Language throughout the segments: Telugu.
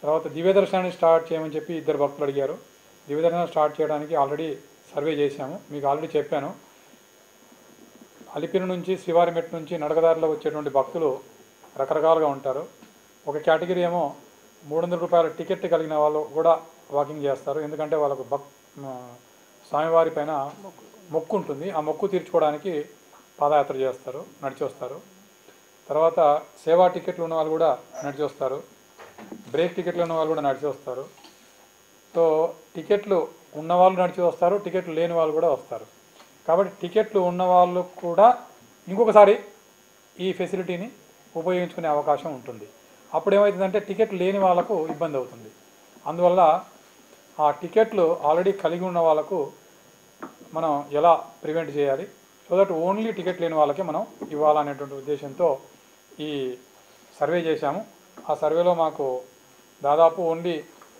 తర్వాత దివ్యదర్శనాన్ని స్టార్ట్ చేయమని చెప్పి ఇద్దరు భక్తులు అడిగారు దివ్యదర్శనం స్టార్ట్ చేయడానికి ఆల్రెడీ సర్వే చేశాము మీకు ఆల్రెడీ చెప్పాను అలిపిరి నుంచి శ్రీవారిమెట్ నుంచి నడకదారిలో వచ్చేటువంటి భక్తులు రకరకాలుగా ఉంటారు ఒక కేటగిరీ ఏమో మూడు వందల రూపాయల టికెట్ కలిగిన వాళ్ళు కూడా వాకింగ్ చేస్తారు ఎందుకంటే వాళ్ళకు భక్ ఆ, స్వామివారి పైన మొక్కు ఉంటుంది ఆ మొక్కు తీర్చుకోవడానికి పాదయాత్ర చేస్తారు నడిచి వస్తారు తర్వాత సేవా టికెట్లు ఉన్న వాళ్ళు కూడా నడిచి వస్తారు బ్రేక్ టికెట్లు ఉన్న వాళ్ళు కూడా నడిచి వస్తారు సో టికెట్లు ఉన్న వాళ్ళు నడిచి వస్తారు టికెట్లు లేని వాళ్ళు కూడా వస్తారు కాబట్టి టికెట్లు ఉన్న వాళ్ళు కూడా ఇంకొకసారి ఈ ఫెసిలిటీని ఉపయోగించుకునే అవకాశం ఉంటుంది అప్పుడు ఏమవుతుందంటే టికెట్ లేని వాళ్ళకు ఇబ్బంది అవుతుంది అందువల్ల ఆ టికెట్లు ఆల్రెడీ కలిగి ఉన్న వాళ్ళకు మనం ఎలా ప్రివెంట్ చేయాలి సో దట్ ఓన్లీ టికెట్ లేని వాళ్ళకే మనం ఇవ్వాలనేటువంటి ఉద్దేశంతో ఈ సర్వే చేశాము ఆ సర్వేలో మాకు దాదాపు ఓన్లీ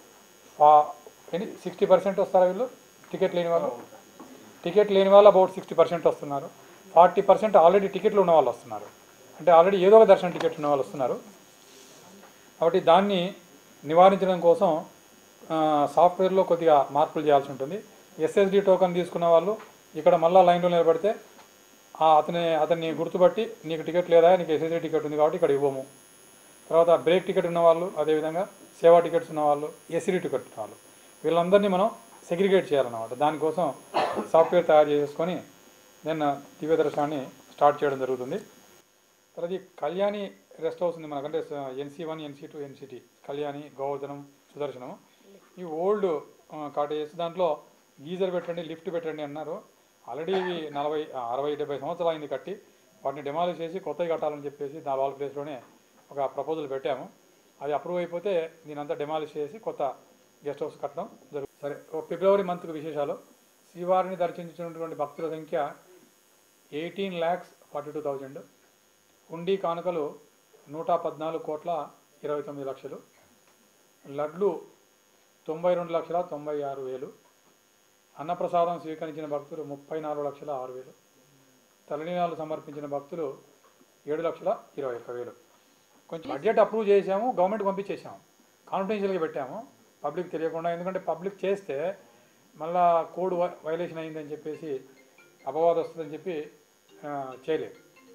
ఎన్ని సిక్స్టీ పర్సెంట్ వస్తారా వీళ్ళు టికెట్ లేని వాళ్ళు టికెట్ లేని వాళ్ళు అబౌట్ సిక్స్టీ పర్సెంట్ వస్తున్నారు ఫార్టీ పర్సెంట్ ఆల్రెడీ టికెట్లు ఉన్న వాళ్ళు వస్తున్నారు అంటే ఆల్రెడీ ఏదో ఒక దర్శనం టికెట్ ఉన్న వాళ్ళు వస్తున్నారు కాబట్టి దాన్ని నివారించడం కోసం ఆ, సాఫ్ట్వేర్లో కొద్దిగా మార్పులు చేయాల్సి ఉంటుంది ఎస్ఎస్డి టోకెన్ తీసుకున్న వాళ్ళు ఇక్కడ మళ్ళీ లైన్లో నిలబడితే ఆ అతని అతన్ని గుర్తుపట్టి నీకు టికెట్ లేదా నీకు ఎస్ఎస్డి టికెట్ ఉంది కాబట్టి ఇక్కడ ఇవ్వము తర్వాత బ్రేక్ టికెట్ ఉన్న వాళ్ళు అదేవిధంగా సేవా టికెట్స్ ఉన్న వాళ్ళు ఎస్సీ టికెట్ ఉన్న వాళ్ళు వీళ్ళందరినీ మనం సెగ్రిగేట్ చేయాలన్నమాట దానికోసం సాఫ్ట్వేర్ తయారు చేసుకొని నేను దివ్య దర్శనాన్ని స్టార్ట్ చేయడం జరుగుతుంది తర్వాత ఈ కళ్యాణి రెస్ట్ హౌస్ ఉంది మనకంటే NC one NC two NCT Kalyani Govardhanam Sudarshanam ఈ ఓల్డ్ కాటేజెస్ దాంట్లో గీజర్ పెట్టండి లిఫ్ట్ పెట్టండి అన్నారు ఆల్రెడీ ఇవి నలభై ఆ, అరవై డెబ్బై సంవత్సరాలు అయింది కట్టి వాటిని డెమాలిష్ చేసి కొత్తవి కట్టాలని చెప్పేసి దా వాళ్ళ ప్లేస్లోనే ఒక ప్రపోజల్ పెట్టాము అది అప్రూవ్ అయిపోతే దీనంతా డెమాలిష్ చేసి కొత్త గెస్ట్ హౌస్ కట్టడం జరుగుతుంది సరే ఓ ఫిబ్రవరి మంత్కి విశేషాలు శ్రీవారిని దర్శించినటువంటి భక్తుల సంఖ్య eighteen lakhs forty two thousand హుండీ కానుకలు నూట పద్నాలుగు కోట్ల ఇరవై తొమ్మిది లక్షలు లడ్లు తొంభై రెండు లక్షల తొంభై ఆరు వేలు అన్నప్రసాదం స్వీకరించిన భక్తులు ముప్పై నాలుగు లక్షల ఆరు వేలు తలనీలాలు సమర్పించిన భక్తులు ఏడు లక్షల ఇరవై ఒక్క వేలు కొంచెం బడ్జెట్ అప్రూవ్ చేసాము గవర్నమెంట్ పంపించేసాము కాన్ఫిడెన్షియల్గా పెట్టాము పబ్లిక్ తెలియకుండా ఎందుకంటే పబ్లిక్ చేస్తే మళ్ళా కోడ్ వైలేషన్ అయిందని చెప్పేసి అపవాదం వస్తుందని చెప్పి ఆ, చేయలేదు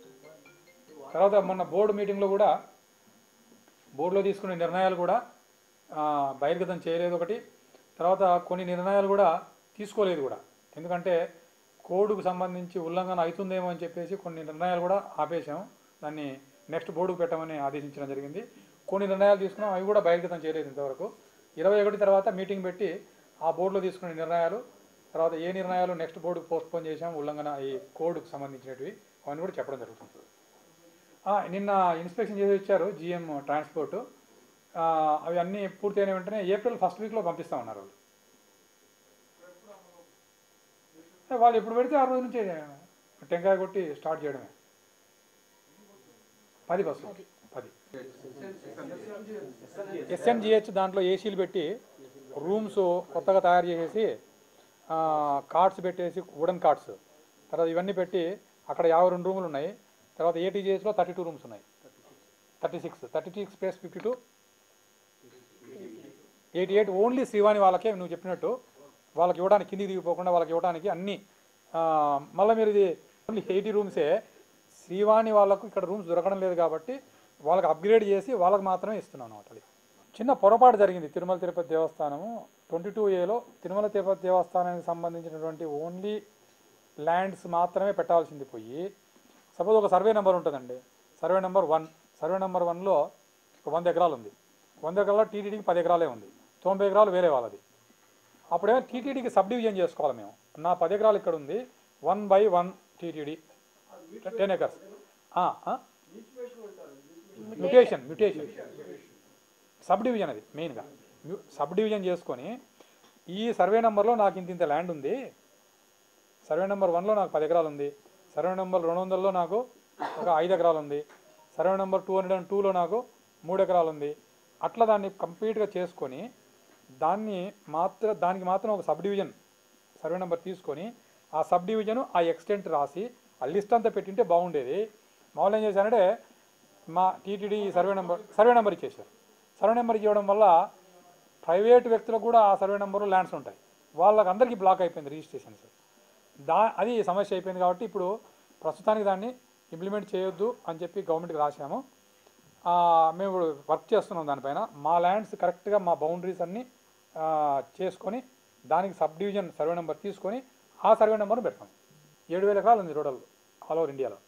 తర్వాత మొన్న బోర్డు మీటింగ్లో కూడా బోర్డులో తీసుకునే నిర్ణయాలు కూడా ఆ, బహిర్గతం చేయలేదు ఒకటి తర్వాత కొన్ని నిర్ణయాలు కూడా తీసుకోలేదు కూడా ఎందుకంటే కోడ్కు సంబంధించి ఉల్లంఘన అవుతుందేమో అని చెప్పేసి కొన్ని నిర్ణయాలు కూడా ఆపేశాం దాన్ని నెక్స్ట్ బోర్డుకు పెట్టమని ఆదేశించడం జరిగింది కొన్ని నిర్ణయాలు తీసుకున్నాం అవి కూడా బహిర్గతం చేయలేదు ఇంతవరకు ఇరవై ఒకటి తర్వాత మీటింగ్ పెట్టి ఆ బోర్డులో తీసుకునే నిర్ణయాలు తర్వాత ఏ నిర్ణయాలు నెక్స్ట్ బోర్డుకు పోస్ట్పోన్ చేశాం ఉల్లంఘన ఈ కోడ్కు సంబంధించినవి అవన్నీ కూడా చెప్పడం జరుగుతుంది ఆ, నిన్న ఇన్స్పెక్షన్ చేసి వచ్చారు జిఎం ట్రాన్స్పోర్ట్ ఆ, అవి అన్నీ పూర్తయిన వెంటనే ఏప్రిల్ ఫస్ట్ వీక్లో పంపిస్తా ఉన్నారు వాళ్ళు ఏ, వాళ్ళు ఎప్పుడు పెడితే ఆ రోజు నుంచి టెంకాయ కొట్టి స్టార్ట్ చేయడమే పది బస్సులు పది ఎస్ఎన్జిహెచ్ దాంట్లో ఏసీలు పెట్టి రూమ్స్ కొత్తగా తయారు చేసేసి కార్డ్స్ పెట్టేసి వుడెన్ కార్డ్స్ తర్వాత ఇవన్నీ పెట్టి అక్కడ యాభై రెండు రూములు ఉన్నాయి తర్వాత ఏటీజీఎస్లో థర్టీ టూ రూమ్స్ ఉన్నాయి thirty six thirty six plus fifty two eighty eight only Srivani వాళ్ళకే నువ్వు చెప్పినట్టు వాళ్ళకి ఇవ్వడానికి కిందికి దిగిపోకుండా వాళ్ళకి ఇవ్వడానికి అన్ని ఆ, మళ్ళీ మీరు ఇది ఓన్లీ ఎయిటీ రూమ్సే శ్రీవాణి వాళ్ళకు ఇక్కడ రూమ్స్ దొరకడం లేదు కాబట్టి వాళ్ళకి అప్గ్రేడ్ చేసి వాళ్ళకి మాత్రమే ఇస్తున్నాం అనమాట అది చిన్న పొరపాటు జరిగింది తిరుమల తిరుపతి దేవస్థానము ట్వంటీ టూ ఏలో తిరుమల తిరుపతి దేవస్థానానికి సంబంధించినటువంటి ఓన్లీ ల్యాండ్స్ మాత్రమే పెట్టాల్సింది పోయి సపోజ్ ఒక సర్వే నెంబర్ ఉంటుందండి survey number one survey number వన్లో ఒక వంద ఎకరాలు ఉంది వంద ఎకరాల్లో టీటీడీకి పది ఎకరాలే ఉంది తొంభై ఎకరాలు వేరే వాళ్ళది అప్పుడేమో టీటీడీకి సబ్ డివిజన్ చేసుకోవాలి మేము నా పది ఎకరాలు ఇక్కడ ఉంది one by one TTD ten acres mutation mutation sub division అది మెయిన్గా సబ్ డివిజన్ చేసుకొని ఈ సర్వే నెంబర్లో నాకు ఇంత ఇంత ల్యాండ్ ఉంది సర్వే నెంబర్ వన్లో నాకు పది ఎకరాలు ఉంది సర్వే నెంబర్ రెండు వందలలో నాకు ఒక ఐదు ఎకరాలు ఉంది survey number two hundred and టూలో నాకు మూడు ఎకరాలు ఉంది అట్లా దాన్ని కంప్లీట్గా చేసుకొని దాన్ని మాత్రం దానికి మాత్రం ఒక సబ్ డివిజన్ సర్వే నెంబర్ తీసుకొని ఆ సబ్ డివిజన్ ఆ ఎక్స్టెంట్ రాసి ఆ లిస్ట్ అంతా పెట్టింటే బాగుండేది మామూలు ఏం చేశానంటే మా TTD survey number survey number ఇచ్చేసారు సర్వే నెంబర్ ఇవ్వడం వల్ల ప్రైవేట్ వ్యక్తులకు కూడా ఆ సర్వే నెంబరు ల్యాండ్స్ ఉంటాయి వాళ్ళకి అందరికీ బ్లాక్ అయిపోయింది రిజిస్ట్రేషన్స్ దా అది సమస్య అయిపోయింది కాబట్టి ఇప్పుడు ప్రస్తుతానికి దాన్ని ఇంప్లిమెంట్ చేయొద్దు అని చెప్పి గవర్నమెంట్కి రాశాము ఆ, మేము ఇప్పుడు వర్క్ చేస్తున్నాం దానిపైన మా ల్యాండ్స్ కరెక్ట్గా మా బౌండరీస్ అన్నీ ఆ, చేసుకొని దానికి సబ్ డివిజన్ సర్వే నెంబర్ తీసుకొని ఆ సర్వే నెంబర్ని పెడతాం ఏడు వేల ఎకరాలు ఉంది టోటల్ ఆల్ ఓవర్ ఇండియాలో